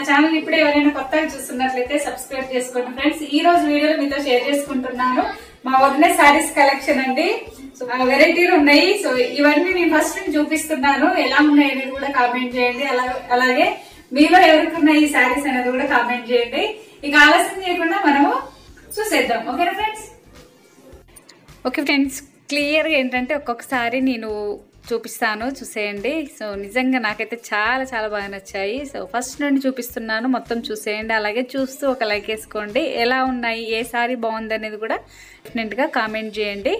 channel ఇప్పుడే ఎవరైనా కొత్తగా చూస్తున్నట్లయితే సబ్స్క్రైబ్ చేసుకోండి ఫ్రెండ్స్ ఈ రోజు వీడియోలో మీతో షేర్ చేసుకుంటున్నాను మా వదిన శారీస్ కలెక్షన్ అండి సో వెరైటీలు ఉన్నాయి సో ఇవన్నీ నేను ఫస్ట్ నుంచి చూపిస్తున్నాను ఎలా ఉన్నాయి అనేది కూడా కామెంట్ చేయండి అలా- అలాగే మీలో ఎవరికి ఉన్నాయి ఈ శారీస్ అనేది కూడా కామెంట్ చేయండి ఇక ఆలస్యం చేయకుండా మనము చూసేద్దాం ఓకేనా ఫ్రెండ్స్ ఓకే ఫ్రెండ్స్ క్లియర్గా ఏంటంటే ఒక్కొక్కసారి నేను చూపిస్తాను చూసేయండి సో నిజంగా నాకైతే చాలా చాలా బాగా నచ్చాయి సో ఫస్ట్ నుండి చూపిస్తున్నాను మొత్తం చూసేయండి అలాగే చూస్తూ ఒక లైక్ వేసుకోండి ఎలా ఉన్నాయి ఏ సారీ బాగుంది అనేది కూడా డెఫినెట్గా కామెంట్ చేయండి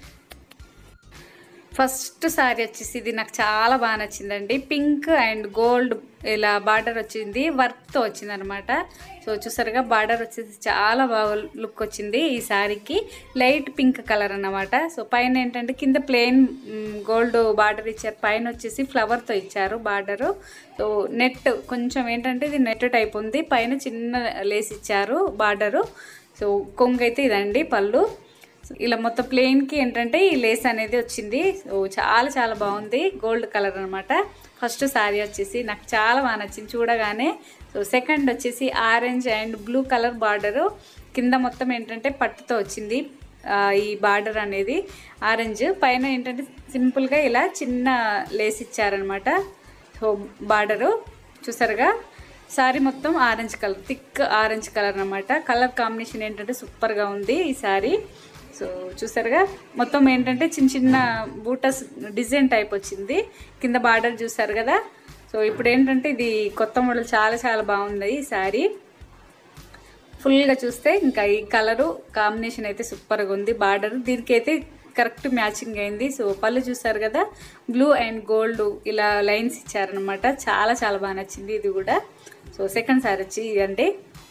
ఫస్ట్ సారీ వచ్చేసి ఇది నాకు చాలా బాగా నచ్చిందండి పింక్ అండ్ గోల్డ్ ఇలా బార్డర్ వచ్చింది వర్క్తో వచ్చింది అనమాట సో చూసారుగా బార్డర్ వచ్చేసి చాలా బాగా లుక్ వచ్చింది ఈ సారీకి లైట్ పింక్ కలర్ అన్నమాట సో పైన ఏంటంటే కింద ప్లెయిన్ గోల్డ్ బార్డర్ ఇచ్చారు పైన వచ్చేసి ఫ్లవర్తో ఇచ్చారు బార్డరు సో నెట్ కొంచెం ఏంటంటే ఇది నెట్ టైప్ ఉంది పైన చిన్న లేస్ ఇచ్చారు బార్డరు సో కొంగు అయితే ఇదండి పళ్ళు ఇలా మొత్తం ప్లెయిన్కి ఏంటంటే ఈ లేస్ అనేది వచ్చింది సో చాలా చాలా బాగుంది గోల్డ్ కలర్ అనమాట ఫస్ట్ శారీ వచ్చేసి నాకు చాలా బాగా నచ్చింది చూడగానే సో సెకండ్ వచ్చేసి orange and blue colour border కింద మొత్తం ఏంటంటే పట్టుతో వచ్చింది ఆ, ఈ బార్డర్ అనేది ఆరెంజ్ పైన ఏంటంటే సింపుల్గా ఇలా చిన్న లేస్ ఇచ్చారనమాట సో బార్డరు చూసారుగా శారీ మొత్తం orange colour thick orange colour అనమాట కలర్ కాంబినేషన్ ఏంటంటే సూపర్గా ఉంది ఈ శారీ సో చూసారుగా మొత్తం ఏంటంటే చిన్న చిన్న బూటస్ డిజైన్ టైప్ వచ్చింది కింద బార్డర్ చూసారు కదా సో ఇప్పుడు ఏంటంటే ఇది కొత్త మోడల్ చాలా చాలా బాగుంది ఈ శారీ ఫుల్గా చూస్తే ఇంకా ఈ కలరు కాంబినేషన్ అయితే సూపర్గా ఉంది బార్డర్ దీనికి అయితే కరెక్ట్ మ్యాచింగ్ అయింది సో పళ్ళు చూసారు కదా బ్లూ అండ్ గోల్డ్ ఇలా లైన్స్ ఇచ్చారనమాట చాలా చాలా బాగా నచ్చింది ఇది కూడా సో సెకండ్ సారీ వచ్చి ఇదండి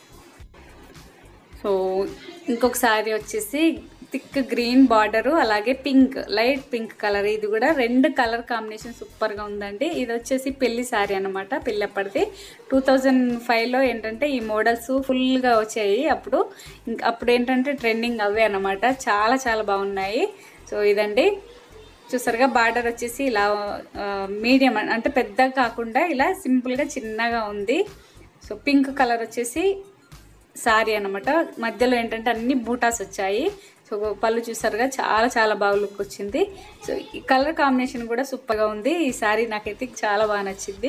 సో ఇంకొక సారీ వచ్చేసి థిక్ గ్రీన్ బార్డరు అలాగే పింక్ లైట్ పింక్ కలర్ ఇది కూడా రెండు కలర్ కాంబినేషన్ సూపర్గా ఉందండి ఇది వచ్చేసి పెళ్లి శారీ అనమాట పెళ్ళి అప్పటిది టూ థౌజండ్ ఫైవ్లో ఏంటంటే ఈ మోడల్స్ ఫుల్గా వచ్చాయి అప్పుడు ఇంక అప్పుడు ఏంటంటే ట్రెండింగ్ అవే అనమాట చాలా చాలా బాగున్నాయి సో ఇదండి చూసారుగా బార్డర్ వచ్చేసి ఇలా మీడియం అంటే పెద్దగా కాకుండా ఇలా సింపుల్గా చిన్నగా ఉంది సో పింక్ కలర్ వచ్చేసి సారీ అనమాట మధ్యలో ఏంటంటే అన్ని బూటాస్ వచ్చాయి సో పళ్ళు చూసారుగా చాలా చాలా బాగా లుక్ వచ్చింది సో ఈ కలర్ కాంబినేషన్ కూడా సూపర్గా ఉంది ఈ సారీ నాకైతే చాలా బాగా నచ్చింది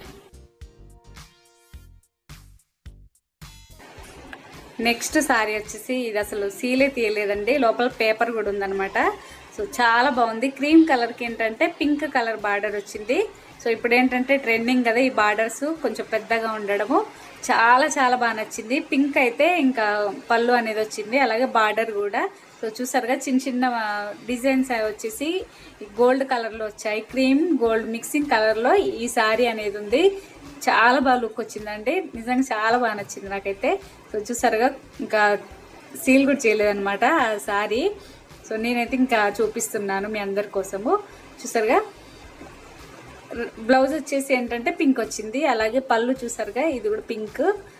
నెక్స్ట్ సారీ వచ్చేసి ఇది అసలు సీలే తీయలేదండి లోపల పేపర్ కూడా ఉందన్నమాట సో చాలా బాగుంది క్రీమ్ కలర్కి ఏంటంటే పింక్ కలర్ బార్డర్ వచ్చింది సో ఇప్పుడు ఏంటంటే ట్రెండింగ్ కదా ఈ బార్డర్స్ కొంచెం పెద్దగా ఉండడము చాలా చాలా బాగా నచ్చింది పింక్ అయితే ఇంకా పళ్ళు అనేది వచ్చింది అలాగే బార్డర్ కూడా సో చూసారుగా చిన్న చిన్న డిజైన్స్ అవి వచ్చేసి గోల్డ్ కలర్లో వచ్చాయి క్రీమ్ గోల్డ్ మిక్సింగ్ కలర్లో ఈ సారీ అనేది ఉంది చాలా బాగా లుక్ వచ్చిందండి నిజంగా చాలా బాగా నచ్చింది నాకైతే సో చూసారుగా ఇంకా సీల్ కూడా చేయలేదన్నమాట ఆ సారీ సో నేనైతే ఇంకా చూపిస్తున్నాను మీ అందరి కోసము చూసారుగా బ్లౌజ్ వచ్చేసి ఏంటంటే పింక్ వచ్చింది అలాగే పళ్ళు చూసారుగా ఇది కూడా పింక్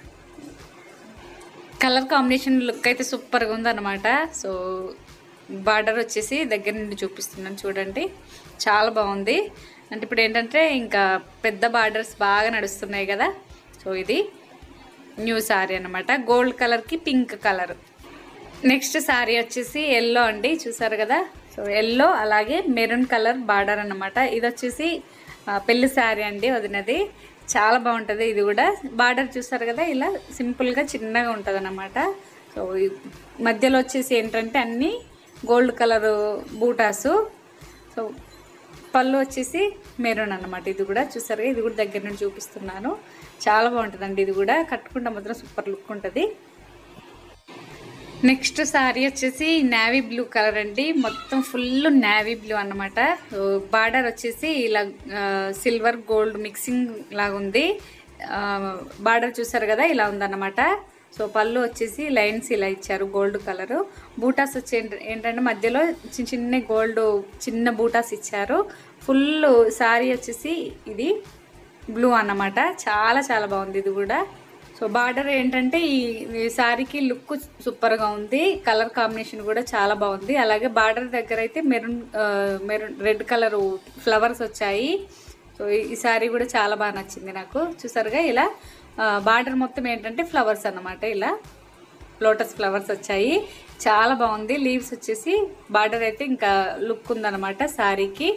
కలర్ కాంబినేషన్ లుక్ అయితే సూపర్గా ఉందన్నమాట సో బార్డర్ వచ్చేసి దగ్గర నుండి చూపిస్తున్నాను చూడండి చాలా బాగుంది అంటే ఇప్పుడు ఏంటంటే ఇంకా పెద్ద బార్డర్స్ బాగా నడుస్తున్నాయి కదా సో ఇది న్యూ శారీ అనమాట గోల్డ్ కలర్కి పింక్ కలర్ నెక్స్ట్ శారీ వచ్చేసి ఎల్లో అండి చూసారు కదా సో ఎల్లో అలాగే మెరూన్ కలర్ బార్డర్ అన్నమాట ఇది వచ్చేసి ఆ, పెళ్లి శారీ అండి వదినది చాలా బాగుంటుంది ఇది కూడా బార్డర్ చూసారు కదా ఇలా సింపుల్గా చిన్నగా ఉంటుంది అన్నమాట సో ఈ మధ్యలో వచ్చేసి ఏంటంటే అన్నీ గోల్డ్ కలర్ బూటాసు సో పళ్ళు వచ్చేసి మెరూన్ అన్నమాట ఇది కూడా చూసారు ఇది కూడా దగ్గర నుండి చూపిస్తున్నాను చాలా బాగుంటుందండి ఇది కూడా కట్టుకుంటే మాత్రం సూపర్ లుక్ ఉంటుంది నెక్స్ట్ సారీ వచ్చేసి నావీ బ్లూ కలర్ అండి మొత్తం ఫుల్ నావీ బ్లూ అన్నమాట బార్డర్ వచ్చేసి ఇలా సిల్వర్ గోల్డ్ మిక్సింగ్ లాగా ఉంది బార్డర్ చూసారు కదా ఇలా ఉందన్నమాట సో పళ్ళు వచ్చేసి లైన్స్ ఇలా ఇచ్చారు గోల్డ్ కలర్ బూటాస్ వచ్చి ఏంట- ఏంటంటే మధ్యలో చిన్న చిన్న గోల్డ్ చిన్న బూటాస్ ఇచ్చారు ఫుల్ సారీ వచ్చేసి ఇది బ్లూ అన్నమాట చాలా చాలా బాగుంది ఇది కూడా సో బార్డర్ ఏంటంటే ఈ ఈ శారీకి లుక్ సూపర్గా ఉంది కలర్ కాంబినేషన్ కూడా చాలా బాగుంది అలాగే బార్డర్ దగ్గర అయితే maroon maroon red colour flowers వచ్చాయి సో ఈ- ఈ శారీ కూడా చాలా బాగా నచ్చింది నాకు చూసారుగా ఇలా బార్డర్ మొత్తం ఏంటంటే ఫ్లవర్స్ అన్నమాట ఇలా లోటస్ ఫ్లవర్స్ వచ్చాయి చాలా బాగుంది లీవ్స్ వచ్చేసి బార్డర్ అయితే ఇంకా లుక్ ఉందన్నమాట శారీకి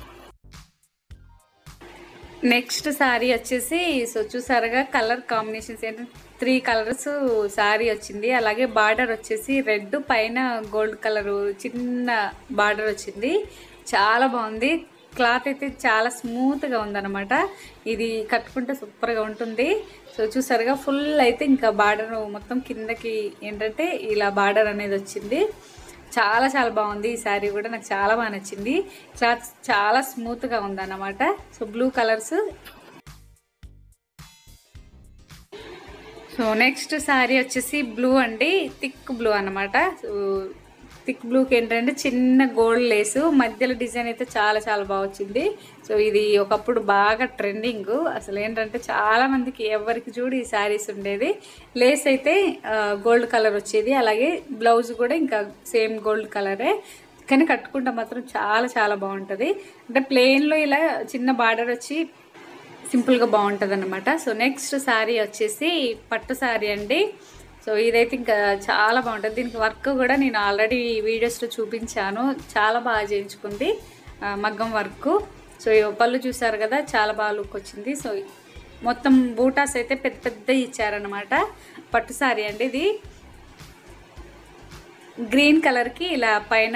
నెక్స్ట్ శారీ వచ్చేసి సో చూసారుగా కలర్ కాంబినేషన్స్ ఏంటంటే త్రీ కలర్స్ శారీ వచ్చింది అలాగే బార్డర్ వచ్చేసి రెడ్ పైన గోల్డ్ కలర్ చిన్న బార్డర్ వచ్చింది చాలా బాగుంది క్లాత్ అయితే చాలా స్మూత్గా ఉందన్నమాట ఇది కట్టుకుంటే సూపర్గా ఉంటుంది సో చూసారుగా ఫుల్ అయితే ఇంకా బార్డర్ మొత్తం కిందకి ఏంటంటే ఇలా బార్డర్ అనేది వచ్చింది చాలా చాలా బాగుంది ఈ శారీ కూడా నాకు చాలా బాగా నచ్చింది క్లాత్ చాలా స్మూత్గా ఉందన్నమాట so blue colours so next sari వచ్చేసి బ్లూ అండి థిక్ బ్లూ అనమాట సో థిక్ బ్లూకి ఏంటంటే చిన్న గోల్డ్ లేసు మధ్యలో డిజైన్ అయితే చాలా చాలా బాగా వచ్చింది సో ఇది ఒకప్పుడు బాగా ట్రెండింగ్ అసలు ఏంటంటే చాలా మందికి ఎవరికి చూడు ఈ శారీస్ ఉండేది లేస్ అయితే గోల్డ్ కలర్ వచ్చేది అలాగే బ్లౌజ్ కూడా ఇంకా సేమ్ గోల్డ్ కలరే కానీ కట్టుకుంటే మాత్రం చాలా చాలా బాగుంటుంది అంటే ప్లెయిన్లో ఇలా చిన్న బార్డర్ వచ్చి సింపుల్గా బాగుంటుంది అనమాట సో నెక్స్ట్ శారీ వచ్చేసి పట్టు శారీ అండి సో ఇదైతే ఇంకా చాలా బాగుంటుంది దీనికి వర్క్ కూడా నేను ఆల్రెడీ వీడియోస్లో చూపించాను చాలా బాగా చేయించుకుంది ఆ, మగ్గం వర్క్ సో ఈ పళ్ళు చూసారు కదా చాలా బాగా లుక్ వచ్చింది సో మొత్తం బూటాస్ అయితే పెద్ద పెద్ద ఇచ్చారనమాట పట్టు శారీ అండి ఇది గ్రీన్ కలర్కి ఇలా పైన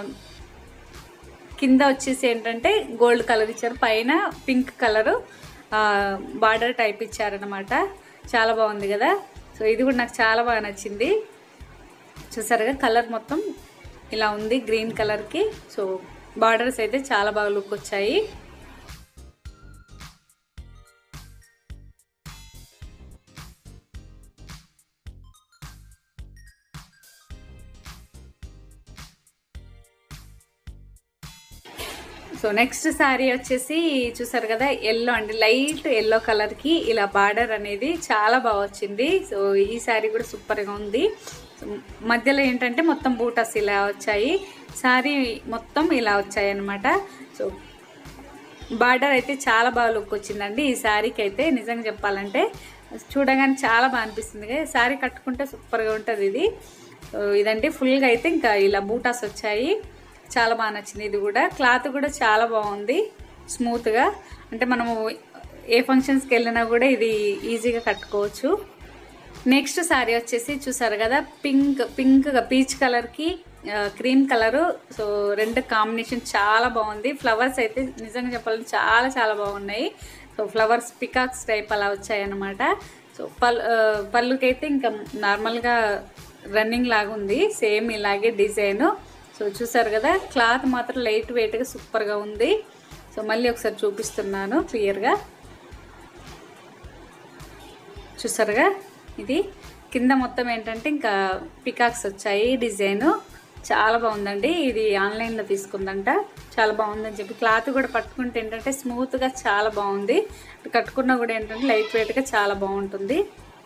కింద వచ్చేసి ఏంటంటే గోల్డ్ కలర్ ఇచ్చారు పైన పింక్ కలరు బార్డర్ టైప్ ఇచ్చారనమాట చాలా బాగుంది కదా సో ఇది కూడా నాకు చాలా బాగా నచ్చింది చూసారుగా కలర్ మొత్తం ఇలా ఉంది గ్రీన్ కలర్కి సో బార్డర్స్ అయితే చాలా బాగా లుక్ వచ్చాయి సో నెక్స్ట్ శారీ వచ్చేసి చూసారు కదా ఎల్లో అండి లైట్ ఎల్లో కలర్కి ఇలా బార్డర్ అనేది చాలా బాగా వచ్చింది సో ఈ శారీ కూడా సూపర్గా ఉంది సో మధ్యలో ఏంటంటే మొత్తం బూటాస్ ఇలా వచ్చాయి శారీ మొత్తం ఇలా వచ్చాయి అనమాట సో బార్డర్ అయితే చాలా బాగా లుక్ వచ్చిందండి ఈ శారీకి అయితే నిజంగా చెప్పాలంటే చూడగానే చాలా బాగా అనిపిస్తుంది కదా శారీ కట్టుకుంటే సూపర్గా ఉంటుంది ఇది సో ఇదంటే ఫుల్గా అయితే ఇంకా ఇలా బూటాస్ వచ్చాయి చాలా బాగా నచ్చింది ఇది కూడా క్లాత్ కూడా చాలా బాగుంది స్మూత్గా అంటే మనము ఏ ఫంక్షన్స్కి వెళ్ళినా కూడా ఇది ఈజీగా కట్టుకోవచ్చు నెక్స్ట్ శారీ వచ్చేసి చూసారు కదా పింక్ పింక్ పీచ్ కలర్కి క్రీమ్ కలరు సో రెండు కాంబినేషన్ చాలా బాగుంది ఫ్లవర్స్ అయితే నిజంగా చెప్పాలంటే చాలా చాలా బాగున్నాయి సో ఫ్లవర్స్ పికాక్స్ టైప్ అలా వచ్చాయన్నమాట సో పల్ ఆ, పళ్ళుకైతే ఇంకా నార్మల్గా రన్నింగ్ లాగా ఉంది సేమ్ ఇలాగే డిజైన్ సో చూసారు కదా క్లాత్ మాత్రం లైట్ వెయిట్గా సూపర్గా ఉంది సో మళ్ళీ ఒకసారి చూపిస్తున్నాను క్లియర్గా చూసారుగా ఇది కింద మొత్తం ఏంటంటే ఇంకా పికాక్స్ వచ్చాయి డిజైన్ చాలా బాగుందండి ఇది ఆన్లైన్లో తీసుకుందంట చాలా బాగుందని చెప్పి క్లాత్ కూడా పట్టుకుంటే ఏంటంటే స్మూత్గా చాలా బాగుంది కట్టుకున్నా కూడా ఏంటంటే లైట్ వెయిట్గా చాలా బాగుంటుంది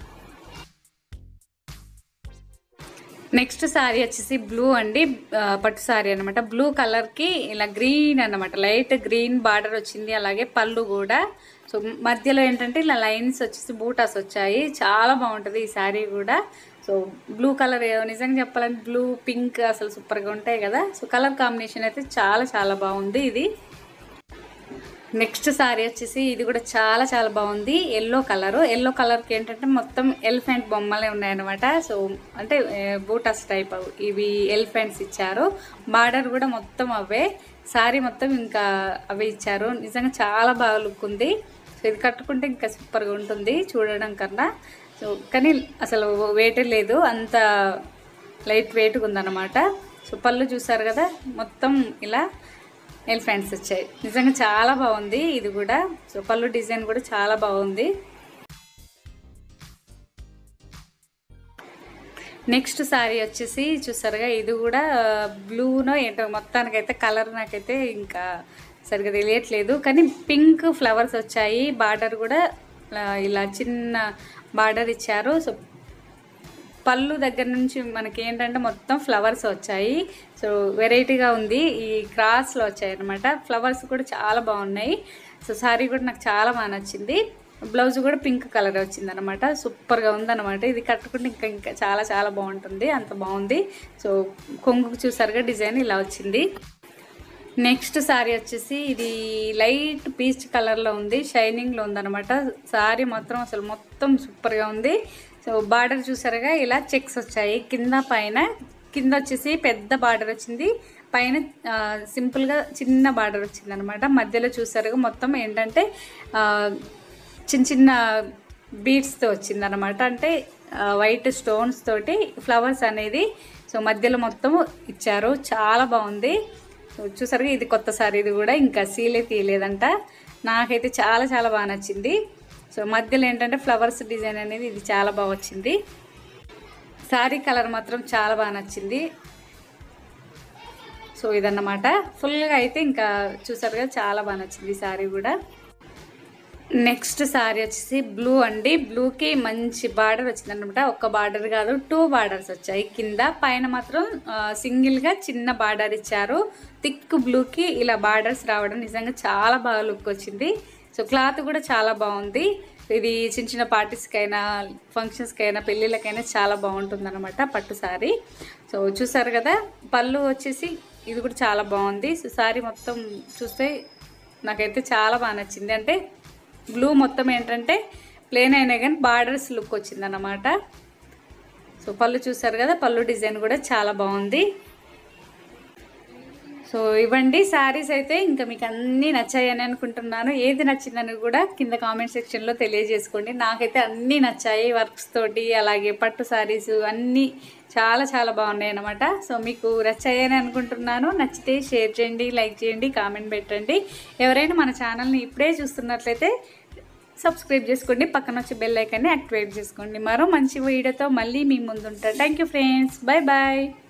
నెక్స్ట్ శారీ వచ్చేసి బ్లూ అండి ఆ, పట్టు శారీ అనమాట బ్లూ కలర్కి ఇలా గ్రీన్ అన్నమాట లైట్ గ్రీన్ బార్డర్ వచ్చింది అలాగే పళ్ళు కూడా సో మధ్యలో ఏంటంటే ఇలా లైన్స్ వచ్చేసి బూటాస్ వచ్చాయి చాలా బాగుంటుంది ఈ శారీ కూడా సో బ్లూ కలర్ నిజంగా చెప్పాలంటే బ్లూ పింక్ అసలు సూపర్గా ఉంటాయి కదా సో కలర్ కాంబినేషన్ అయితే చాలా చాలా బాగుంది ఇది నెక్స్ట్ సారీ వచ్చేసి ఇది కూడా చాలా చాలా బాగుంది ఎల్లో కలర్ ఎల్లో కలర్కి ఏంటంటే మొత్తం ఎలిఫెంట్ బొమ్మలే ఉన్నాయన్నమాట సో అంటే బూటాస్ టైప్ ఇవి ఎలిఫెంట్స్ ఇచ్చారు బార్డర్ కూడా మొత్తం అవే సారీ మొత్తం ఇంకా అవే ఇచ్చారు నిజంగా చాలా బాగా లుక్ ఉంది సో ఇది కట్టుకుంటే ఇంకా సూపర్గా ఉంటుంది చూడడం కన్నా సో కానీ అసలు వెయిట్ లేదు అంత లైట్ వెయిట్గా ఉందన్నమాట సో పళ్ళు చూసారు కదా మొత్తం ఇలా ఎలిఫెంట్స్ వచ్చాయి నిజంగా చాలా బాగుంది ఇది కూడా సో పళ్ళు డిజైన్ కూడా చాలా బాగుంది నెక్స్ట్ శారీ వచ్చేసి చూసారుగా ఇది కూడా బ్లూనో ఏంటో మొత్తానికైతే కలర్ నాకైతే ఇంకా సరిగ్గా తెలియట్లేదు కానీ పింక్ ఫ్లవర్స్ వచ్చాయి బార్డర్ కూడా ఆ, ఇలా చిన్న బార్డర్ ఇచ్చారు సో పళ్ళు దగ్గర నుంచి మనకి ఏంటంటే మొత్తం ఫ్లవర్స్ వచ్చాయి సో వెరైటీగా ఉంది ఈ క్రాస్లో వచ్చాయి అనమాట ఫ్లవర్స్ కూడా చాలా బాగున్నాయి సో సారీ కూడా నాకు చాలా బాగా నచ్చింది బ్లౌజ్ కూడా పింక్ కలర్ వచ్చింది అనమాట సూపర్గా ఉందన్నమాట ఇది కట్టుకుంటే ఇంకా ఇంకా చాలా చాలా బాగుంటుంది అంత బాగుంది సో కొంగుకు చూసారుగా డిజైన్ ఇలా వచ్చింది నెక్స్ట్ సారీ వచ్చేసి ఇది లైట్ పీచ్ కలర్లో ఉంది షైనింగ్లో ఉందన్నమాట సారీ మాత్రం అసలు మొత్తం సూపర్గా ఉంది సో బార్డర్ చూసారుగా ఇలా చెక్స్ వచ్చాయి కింద పైన కింద వచ్చేసి పెద్ద బార్డర్ వచ్చింది పైన ఆ, సింపుల్గా చిన్న బార్డర్ వచ్చింది అనమాట మధ్యలో చూసారుగా మొత్తం ఏంటంటే ఆ, చిన్న చిన్న బీడ్స్తో వచ్చింది అనమాట అంటే ఆ, వైట్ స్టోన్స్ తోటి ఫ్లవర్స్ అనేది సో మధ్యలో మొత్తం ఇచ్చారు చాలా బాగుంది సో చూసారుగా ఇది కొత్త సారీ ఇది కూడా ఇంకా సీలే తీయలేదంట నాకైతే చాలా చాలా బాగా నచ్చింది సో మధ్యలో ఏంటంటే ఫ్లవర్స్ డిజైన్ అనేది ఇది చాలా బాగా వచ్చింది సారీ కలర్ మాత్రం చాలా బాగా నచ్చింది సో ఇదన్నమాట ఫుల్గా అయితే ఇంకా చూసారుగా చాలా బాగా నచ్చింది ఈ సారీ కూడా నెక్స్ట్ సారీ వచ్చేసి బ్లూ అండి బ్లూకి మంచి బార్డర్ వచ్చింది అనమాట ఒక్క బార్డర్ కాదు టూ బార్డర్స్ వచ్చాయి కింద పైన మాత్రం ఆ, సింగిల్గా చిన్న బార్డర్ ఇచ్చారు థిక్ బ్లూకి ఇలా బార్డర్స్ రావడం నిజంగా చాలా బాగా లుక్ వచ్చింది సో క్లాత్ కూడా చాలా బాగుంది ఇది చిన్న చిన్న పార్టీస్కైనా ఫంక్షన్స్కైనా పెళ్ళిళ్ళకైనా చాలా బాగుంటుంది అనమాట పట్టు సారీ సో చూసారు కదా పళ్ళు వచ్చేసి ఇది కూడా చాలా బాగుంది సో సారీ మొత్తం చూస్తే నాకైతే చాలా బాగా నచ్చింది అంటే బ్లూ మొత్తం ఏంటంటే ప్లేన్ అయినా కానీ బార్డర్స్ లుక్ వచ్చిందన్నమాట సో పళ్ళు చూసారు కదా పళ్ళు డిజైన్ కూడా చాలా బాగుంది సో ఇవ్వండి శారీస్ అయితే ఇంకా మీకు అన్నీ నచ్చాయని అనుకుంటున్నాను ఏది నచ్చిందని కూడా కింద కామెంట్ సెక్షన్లో తెలియజేసుకోండి నాకైతే అన్నీ నచ్చాయి వర్క్స్ తోటి అలాగే పట్టు శారీస్ అన్నీ చాలా చాలా బాగున్నాయి అన్నమాట సో మీకు నచ్చాయని అనుకుంటున్నాను నచ్చితే షేర్ చేయండి లైక్ చేయండి కామెంట్ పెట్టండి ఎవరైనా మన ఛానల్ని ఇప్పుడే చూస్తున్నట్లయితే సబ్స్క్రైబ్ చేసుకోండి పక్కన వచ్చే బెల్ ఐకాన్ని యాక్టివేట్ చేసుకోండి మరో మంచి వీడియోతో మళ్ళీ మీ ముందుంటా thank you friends bye bye